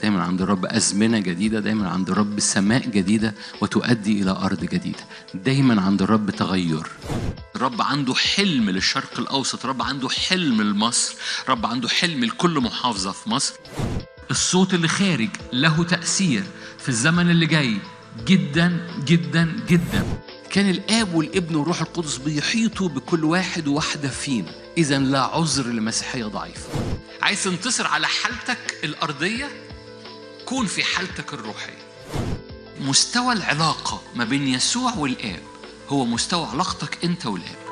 دايما عند الرب أزمنة جديدة دايما عند الرب سماء جديدة وتؤدي إلى أرض جديدة دايما عند الرب تغير الرب عنده حلم للشرق الأوسط الرب عنده حلم لمصر الرب عنده حلم لكل محافظة في مصر الصوت اللي خارج له تأثير في الزمن اللي جاي جدا جدا جدا كان الاب والابن والروح القدس بيحيطوا بكل واحد وواحده فينا اذا لا عذر لمسيحيه ضعيفه عايز تنتصر على حالتك الارضيه كون في حالتك الروحيه مستوى العلاقه ما بين يسوع والاب هو مستوى علاقتك انت والاب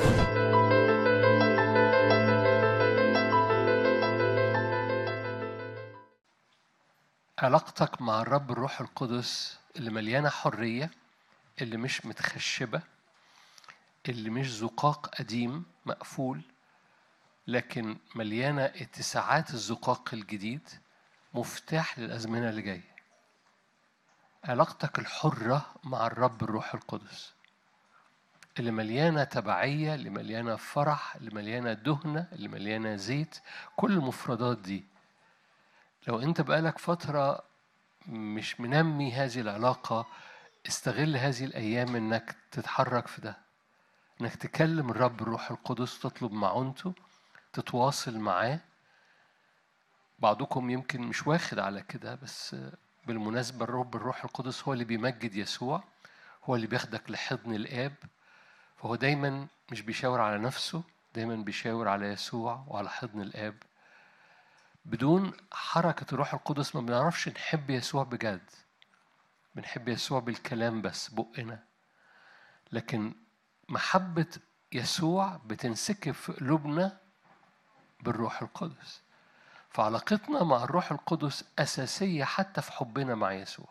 علاقتك مع الرب الروح القدس اللي مليانة حرية اللي مش متخشبة اللي مش زقاق قديم مقفول لكن مليانة اتساعات الزقاق الجديد مفتاح للأزمنة اللي جاية علاقتك الحرة مع الرب الروح القدس اللي مليانة تبعية اللي مليانة فرح اللي مليانة دهنة اللي مليانة زيت كل المفردات دي لو انت بقالك فترة مش منمي هذه العلاقة استغل هذه الأيام إنك تتحرك في ده إنك تكلم الرب الروح القدس تطلب معونته تتواصل معاه بعضكم يمكن مش واخد على كده بس بالمناسبة الرب الروح القدس هو اللي بيمجد يسوع هو اللي بياخدك لحضن الآب فهو دايما مش بيشاور على نفسه دايما بيشاور على يسوع وعلى حضن الآب بدون حركة الروح القدس ما بنعرفش نحب يسوع بجد بنحب يسوع بالكلام بس بقنا لكن محبة يسوع بتنسكب في قلوبنا بالروح القدس فعلاقتنا مع الروح القدس أساسية حتى في حبنا مع يسوع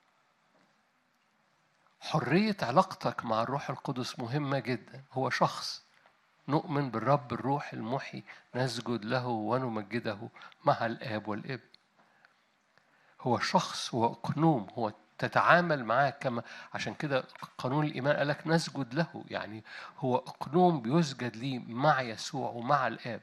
حرية علاقتك مع الروح القدس مهمة جدا هو شخص نؤمن بالرب الروح المحي نسجد له ونمجده مع الآب والابن هو شخص هو أقنوم هو تتعامل معاه كما عشان كده قانون الإيمان قالك نسجد له يعني هو أقنوم بيسجد ليه مع يسوع ومع الآب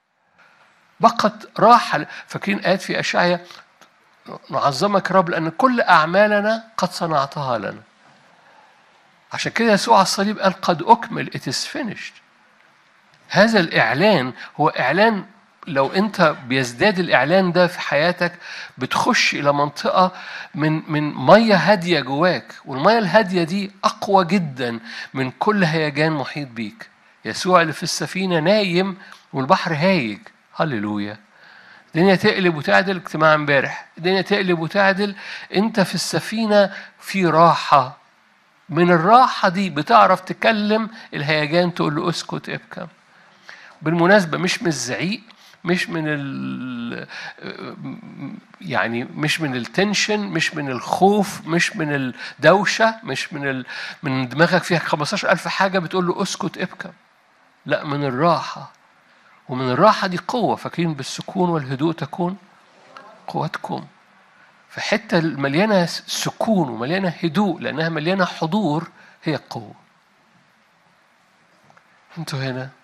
بقت راحة فاكرين آيات في أشعيا نعظمك رب لأن كل أعمالنا قد صنعتها لنا عشان كده يسوع على الصليب قال قد أكمل it is finished هذا الإعلان هو إعلان لو أنت بيزداد الإعلان ده في حياتك بتخش إلى منطقة من من مية هادية جواك والمية الهادية دي أقوى جدا من كل هيجان محيط بيك يسوع اللي في السفينة نايم والبحر هايج هللويا الدنيا تقلب وتعدل اجتماع امبارح الدنيا تقلب وتعدل انت في السفينة في راحة من الراحة دي بتعرف تكلم الهيجان تقول له اسكت ابكم بالمناسبة مش من الزعيق مش من ال يعني مش من التنشن مش من الخوف مش من الدوشة مش من ال من دماغك فيها 15000 حاجة بتقول له اسكت ابكم لا من الراحة ومن الراحة دي قوة فاكرين بالسكون والهدوء تكون قوتكم في حتة مليانة سكون ومليانة هدوء لأنها مليانة حضور هي القوة انتوا هنا